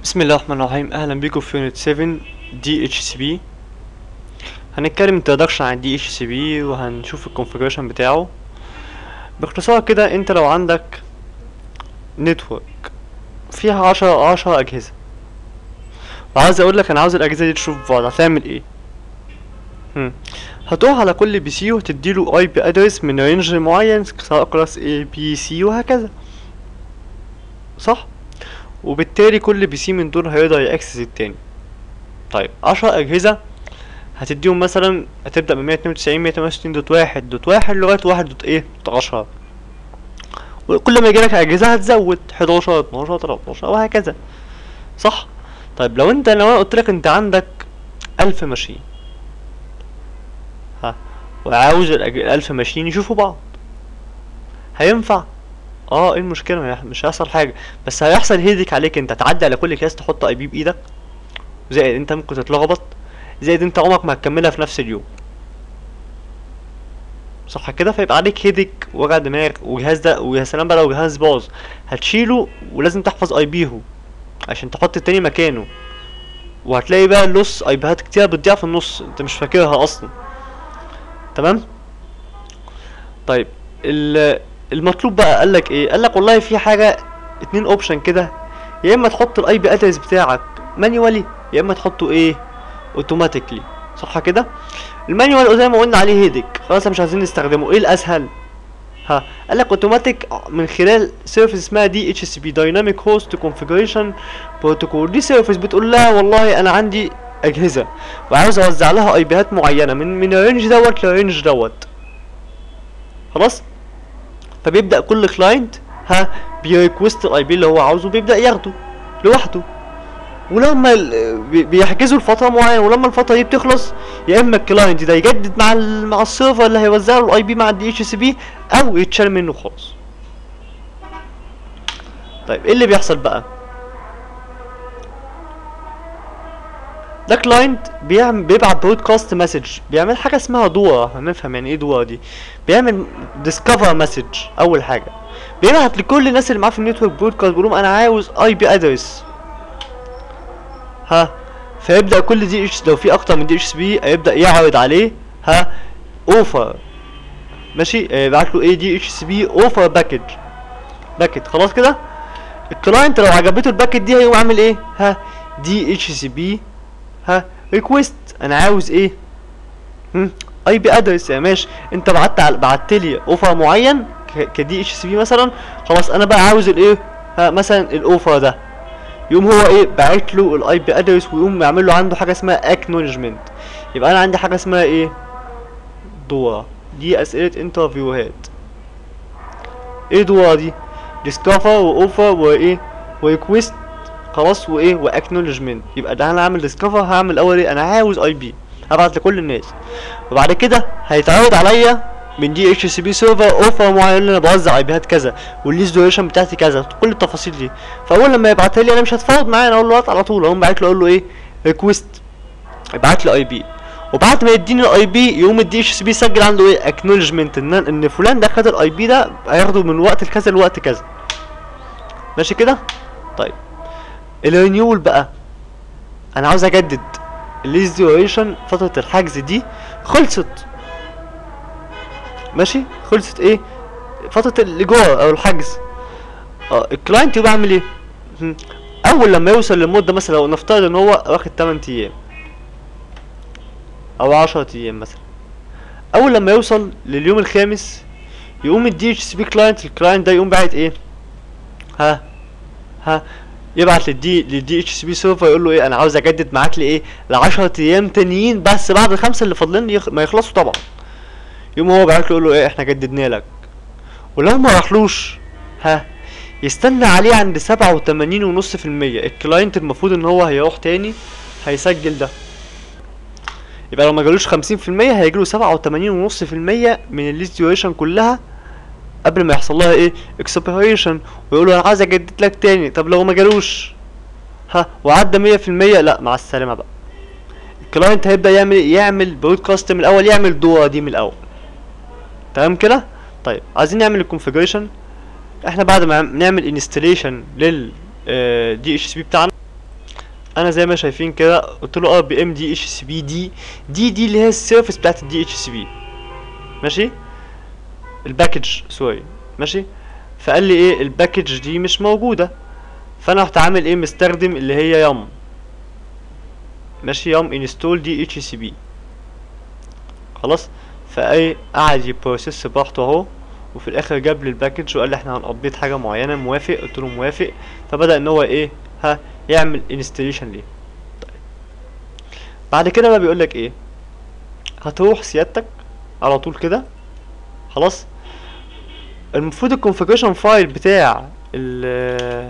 بسم الله الرحمن الرحيم اهلا بيكم في يونت 7 دي اتش سي بي هنتكلم انترودكشن عن دي اتش سي بي وهنشوف الكونفيجريشن بتاعه باختصار كده انت لو عندك نتورك فيها عشرة عشرة اجهزة وعاوز اقول لك انا عاوز الاجهزة دي تشوف بعض هتعمل ايه هم. هتروح على كل بي سي وتديله اي بي ادرس من رينج معين سواء كلاس اي بي سي وهكذا صح وبالتالي كل بي سي من دول هيقدر يأكسس التاني طيب عشر أجهزة هتديهم مثلا هتبدأ من مية اتنين وتسعين مية تمانية وستين دوت واحد دوت واحد لغاية واحد دوت ايه دوت عشرة وكل ما يجيلك أجهزة هتزود حداشر اتناشر تلاتاشر وهكذا صح طيب لو انت لو انا قلتلك انت عندك ألف ماشين ها وعاوز الأج- الألف ماشين يشوفوا بعض هينفع اه ايه المشكله ما يح- مش هيحصل حاجه بس هيحصل هيدك عليك انت تعدي على كل كلاس تحط اي بي بايدك زائد انت ممكن تتلخبط زائد انت عمرك ما هتكملها في نفس اليوم صح كده فيبقى عليك هيدك وجع دماغ وجهاز ده ويا سلام بقى لو جهاز باظ هتشيله ولازم تحفظ اي بيهو عشان تحط التاني مكانه وهتلاقي بقى اللص اي بيهات كتير بتضيع في النص انت مش فاكرها اصلا تمام طيب ال- المطلوب بقى قال لك ايه قال لك والله في حاجه اتنين اوبشن كده يا اما تحط الاي بي ادرس بتاعك مانيوالي يا اما تحطه ايه اوتوماتيكلي صح كده المانيوال زي ما قلنا عليه هيدك خلاص مش عايزين نستخدمه ايه الاسهل ها قال لك اوتوماتيك من خلال سيرفيس اسمها دي اتش سي بي دايناميك هوست كونفيجريشن بروتوكول دي سيرفيس بتقول لها والله انا عندي اجهزه وعاوز اوزع لها اي بيات معينه من من الرينج دوت للرينج دوت خلاص فبيبدا كل كلاينت ها بيريكوست الاي بي اللي هو عاوزه بيبدا ياخده لوحده ولما ال- بي- بيحجزوا لفتره معينه ولما الفتره دي بتخلص يا اما الكلاينت ده يجدد مع ال مع السيرفر اللي هيوزع له الاي بي مع الدي اتش سي بي او يتشال منه خالص طيب ايه اللي بيحصل بقى ده كلاينت بيعمل بيبعت برودكاست مسج بيعمل حاجه اسمها دورة هنفهم يعني ايه دورة دي بيعمل ديسكفر مسج اول حاجه بيبعت لكل الناس اللي معاه في النتورك برودكاست بيقول لهم انا عاوز اي بي ادرس ها فيبدا كل دي اتش لو في اكتر من دي اتش بي هيبدا يعرض عليه ها اوفر ماشي آه، يبعت له ايه دي اتش سي بي اوفر باكج باكج خلاص كده الكلاينت لو عجبته الباكج دي هيقوم عامل ايه ها دي اتش سي بي ها ريكويست انا عاوز ايه اي بي ادرس يا ماشي انت بعت على بعت لي اوفر معين كدي اتش سي بي مثلا خلاص انا بقى عاوز الايه ها مثلا الاوفر ده يقوم هو ايه باعت له الاي بي ادرس ويقوم يعمل له عنده حاجه اسمها اكنولجمنت يبقى انا عندي حاجه اسمها ايه دورة دي اسئله انترفيوهات ايه دورة دي ديسكفر واوفر وايه وريكويست خلاص وايه واكنولجمنت يبقى ده انا هعمل ديسكفر هعمل اول ايه انا عاوز اي بي هبعت لكل الناس وبعد كده هيتعرض عليا من دي اتش سي بي سيرفر اوفر معين اللي انا بوزع اي بيات كذا والليز دوريشن بتاعتي كذا كل التفاصيل دي فاول لما يبعتها لي انا مش هتفاوض معاه انا اقول له هات على طول اقوم باعت له اقول له ايه ريكويست ابعت لي اي بي وبعد ما يديني الاي بي يقوم الدي اتش سي بي يسجل عنده ايه اكنولجمنت ان ان فلان ده خد الاي بي ده هياخده من وقت لكذا لوقت كذا ماشي كده طيب الرينيول بقى انا عاوز اجدد الليز ديوريشن فتره الحجز دي خلصت ماشي خلصت ايه فتره الايجار او الحجز اه الكلاينت يبقى عامل ايه هم. اول لما يوصل للمده مثلا لو نفترض ان هو واخد 8 ايام او 10 ايام مثلا اول لما يوصل لليوم الخامس يقوم الدي اتش سي بي كلاينت الكلاينت ده يقوم باعت ايه ها ها يبعت للدي للدي اتش سي بي سيرفر يقول له ايه انا عاوز اجدد معاك لايه ل 10 ايام تانيين بس بعد الخمسه اللي فاضلين يخ... ما يخلصوا طبعا يقوم هو بعت له يقول له ايه احنا جددنا لك ولو ما راحلوش ها يستنى عليه عند سبعة وتمانين ونص في المية الكلاينت المفروض ان هو هيروح تاني هيسجل ده يبقى لو ما جالوش خمسين في المية هيجيله سبعة وتمانين ونص في المية من الليست ديوريشن كلها قبل ما يحصل لها ايه اكسبيريشن ويقول له انا عايز اجدد لك تاني طب لو ما جالوش ها وعدى مية في المية لا مع السلامة بقى الكلاينت هيبدأ يعمل يعمل برودكاست من الاول يعمل الدورة دي من الاول تمام كده طيب عايزين نعمل الكونفيجريشن احنا بعد ما نعمل انستليشن لل دي اتش سي بي بتاعنا انا زي ما شايفين كده قلت له ار بي ام دي اتش سي بي دي دي دي اللي هي السيرفيس بتاعت الدي اتش سي بي ماشي الباكج سوري ماشي فقال لي ايه الباكج دي مش موجوده فانا رحت عامل ايه مستخدم اللي هي يم ماشي يم انستول دي اتش سي بي خلاص فايه قعد يبروسيس براحته اهو وفي الاخر جاب لي الباكج وقال لي احنا هنقبض حاجه معينه موافق قلت له موافق فبدا ان هو ايه ها يعمل انستليشن ليه طيب. بعد كده بقى بيقول لك ايه هتروح سيادتك على طول كده خلاص المفروض الكونفيجريشن فايل بتاع ال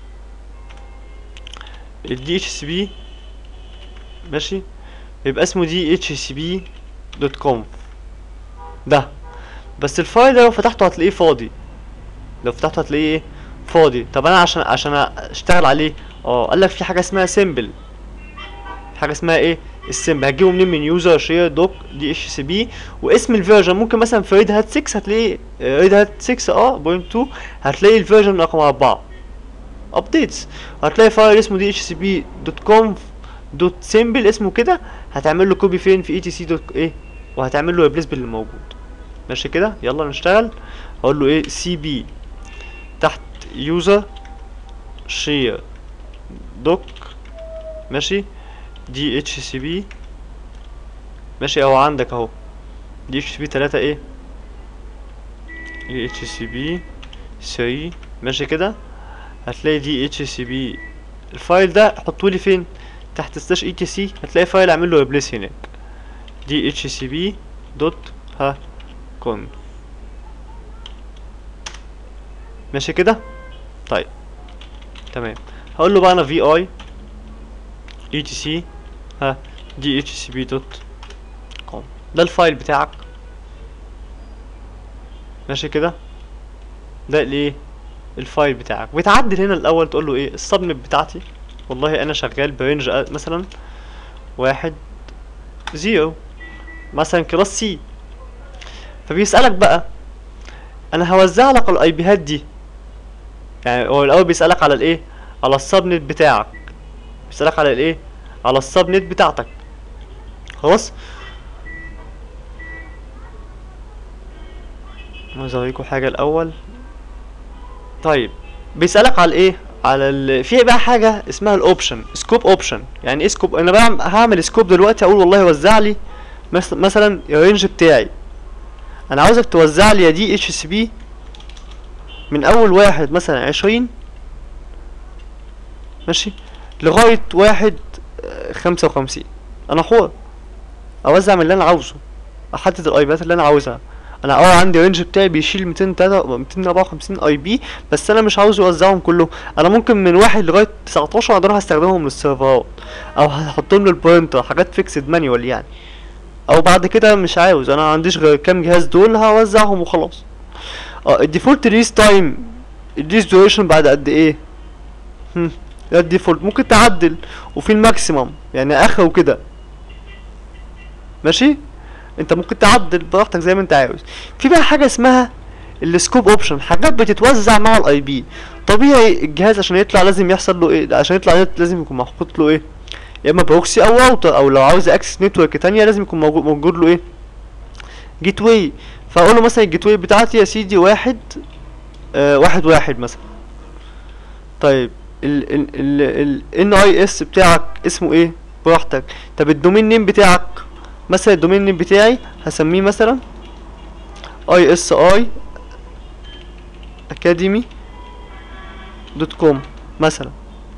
الدي اتش سي بي ماشي يبقى اسمه دي اتش سي بي دوت كوم ده بس الفايل ده لو فتحته هتلاقيه فاضي لو فتحته هتلاقيه ايه فاضي طب انا عشان عشان اشتغل عليه اه قال لك في حاجه اسمها سيمبل في حاجه اسمها ايه السيمبل هتجيبه منين من يوزر شير دوك دي اتش سي بي واسم الفيرجن ممكن مثلا في ريد هات 6 هتلاقيه ريد هات 6 اه بوينت 2 هتلاقي الفيرجن رقم 4 ابديتس هتلاقي فايل اسمه دي اتش سي بي دوت كوم دوت سيمبل اسمه كده هتعمل له كوبي فين في اي تي سي دوت ايه وهتعمل له ريبليس باللي موجود ماشي كده يلا نشتغل هقول له ايه سي بي تحت يوزر شير دوك ماشي دي اتش سي بي ماشي اهو عندك اهو دي اتش سي بي تلاتة ايه دي اتش سي بي 3 ماشي كده هتلاقي دي اتش سي بي الفايل ده حطولي فين تحت سلاش اي تي سي هتلاقي فايل اعمل له ريبليس هناك دي اتش سي بي دوت ها كون ماشي كده طيب تمام هقول له بقى انا في اي اي تي سي ها دي اتش سي بي دوت كوم ده الفايل بتاعك ماشي كده ده الايه الفايل بتاعك بتعدل هنا الاول تقول له ايه السبمت بتاعتي والله انا شغال برينج مثلا واحد زيرو مثلا كلاس سي فبيسألك بقى انا هوزع لك الاي بيهات دي يعني هو الاول بيسألك على الايه على السبنت بتاعك بيسألك على الايه على السبنت بتاعتك خلاص عايز اوريكم حاجة الاول طيب بيسألك على الايه على ال... في بقى حاجة اسمها الاوبشن سكوب اوبشن يعني ايه سكوب انا بقى هعمل سكوب دلوقتي اقول والله وزع لي مس- مثلا الرينج بتاعي انا عاوزك توزع لي يا دي اتش سي بي من اول واحد مثلا عشرين ماشي لغاية واحد آه، خمسة وخمسين انا حر اوزع من اللي انا عاوزه احدد الايبات اللي انا عاوزها انا اه عندي رينج بتاعي بيشيل 254 اي بي بس انا مش عاوز اوزعهم كلهم انا ممكن من واحد لغايه 19 اقدر هستخدمهم للسيرفرات او هحطهم للبوينتر حاجات فيكسد مانيوال يعني او بعد كده مش عاوز انا ما عنديش غير كام جهاز دول هوزعهم وخلاص اه الديفولت ريليز تايم الريليز دوريشن بعد قد ايه هم، ده الديفولت ممكن تعدل وفي الماكسيمم يعني اخره كده ماشي انت ممكن تعدل براحتك زي ما انت عاوز في بقى حاجه اسمها السكوب اوبشن حاجات بتتوزع مع الاي بي طبيعي الجهاز عشان يطلع لازم يحصل له ايه عشان يطلع نت لازم يكون محطوط له ايه يا اما بروكسي او راوتر او لو عاوز اكسس نتورك تانية لازم يكون موجود موجود له ايه جيت واي فاقول له مثلا الجيت واي بتاعتي يا سيدي واحد آه واحد واحد مثلا طيب ال ال ال ال اي اس بتاعك اسمه ايه براحتك طب الدومين نيم بتاعك مثلا الدومين نيم بتاعي هسميه مثلا اي اس اي اكاديمي دوت كوم مثلا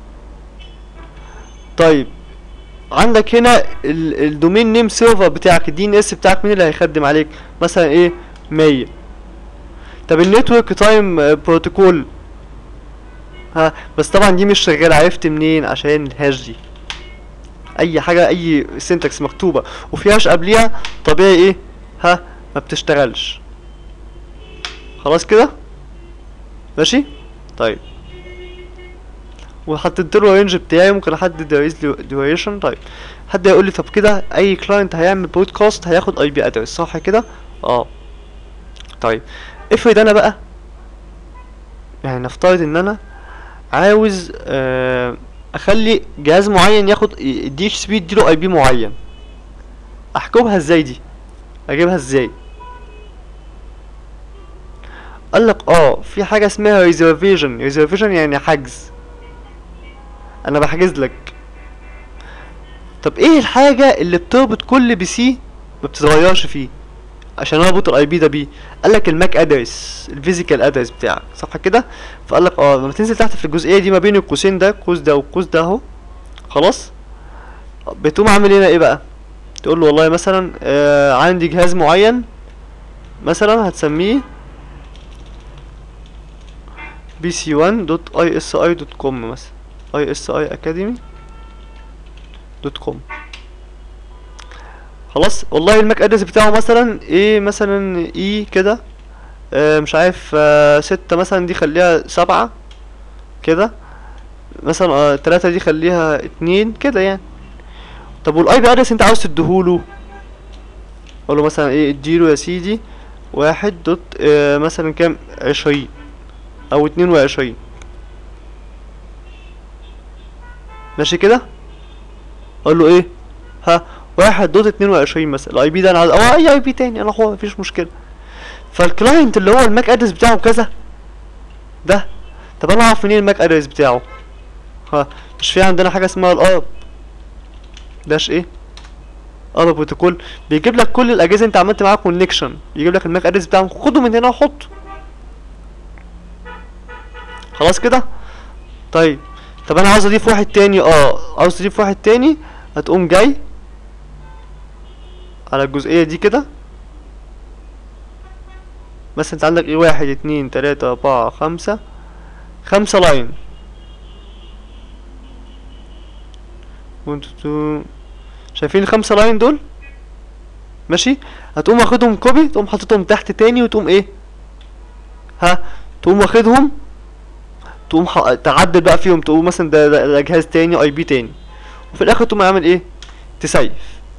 طيب عندك هنا ال- الدومين نيم سيرفر بتاعك الدي ان اس بتاعك مين اللي هيخدم عليك مثلا ايه 100 طب النتورك تايم بروتوكول ها بس طبعا دي مش شغاله عرفت منين عشان الهاش دي اي حاجه اي سنتكس مكتوبه وفيهاش قبليها طبيعي ايه ها ما بتشتغلش خلاص كده ماشي طيب وحطيت له الرينج بتاعي ممكن احدد ريز ديوريشن طيب حد يقول لي طب كده اي كلاينت هيعمل برودكاست هياخد اي بي ادرس صح كده اه طيب افرض انا بقى يعني نفترض ان انا عاوز آه اخلي جهاز معين ياخد الدي اتش سي بي يديله اي بي معين احكمها ازاي دي اجيبها ازاي قال لك اه في حاجه اسمها ريزرفيشن ريزرفيشن يعني حجز انا بحجز لك طب ايه الحاجه اللي بتربط كل بي سي ما بتتغيرش فيه عشان اربط الاي بي ده بيه قال لك الماك ادرس الفيزيكال ادرس بتاعك صح كده فقال لك اه لما تنزل تحت في الجزئيه دي ما بين القوسين ده القوس ده والقوس ده اهو خلاص بتقوم عامل هنا ايه بقى تقول له والله مثلا آه عندي جهاز معين مثلا هتسميه بي سي 1 دوت اي اس اي دوت كوم مثلا اي اس اي اكاديمي دوت كوم خلاص والله الماك ادرس بتاعه مثلا ايه مثلا اي كده آه مش عارف آه ستة مثلا دي خليها سبعة كده مثلا آه تلاتة دي خليها اتنين كده يعني طب والاي بي ادرس انت عاوز تديهوله اقول له مثلا ايه اديله يا سيدي واحد دوت آه مثلا كام عشرين او اتنين وعشرين ماشي كده اقول له ايه ها واحد دوت اتنين وعشرين مثلا الاي بي ده انا عايز او اي اي بي تاني انا حر مفيش مشكله فالكلاينت اللي هو الماك ادرس بتاعه كذا ده طب انا اعرف منين الماك ادرس بتاعه ها مش في عندنا حاجه اسمها الارب داش ايه ارب بروتوكول بيجيب لك كل الاجهزه انت عملت معاها كونكشن يجيب لك الماك ادرس بتاعهم خده من هنا وحطه خلاص كده طيب طب انا عاوز اضيف واحد تاني اه عاوز تضيف واحد تاني هتقوم جاي على الجزئية دي كده مثلا انت عندك ايه واحد اتنين تلاتة اربعة خمسة خمسة لاين وانتو تو شايفين الخمسة لاين دول ماشي هتقوم واخدهم كوبي تقوم حاططهم تحت تاني وتقوم ايه ها تقوم واخدهم تقوم ح... تعدل بقى فيهم تقوم مثلا ده, ده, ده جهاز تاني اي بي تاني وفي الاخر تقوم عامل ايه تسيف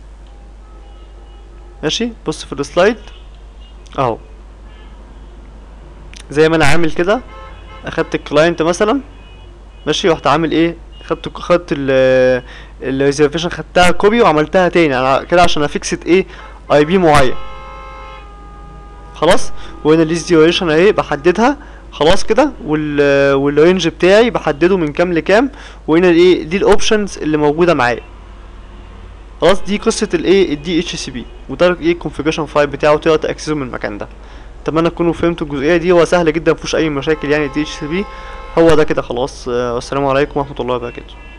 ماشي بص في السلايد اهو زي ما انا عامل كده اخدت الكلاينت مثلا ماشي رحت عامل ايه خدت خدت ال الريزرفيشن خدتها كوبي وعملتها تاني انا كده عشان افيكسد ايه اي بي معين خلاص وهنا الليست ديوريشن اهي بحددها خلاص كده وال والرينج بتاعي بحدده من كام لكام وهنا الايه دي الاوبشنز اللي موجوده معايا خلاص دي قصه الايه الدي اتش سي بي وده ايه الكونفيجريشن فايل بتاعه تقدر تاكسسه من المكان ده اتمنى تكونوا فهمتوا الجزئيه دي هو سهل جدا مفيهوش اي مشاكل يعني الدي اتش سي بي هو ده كده خلاص آه، والسلام عليكم ورحمه الله وبركاته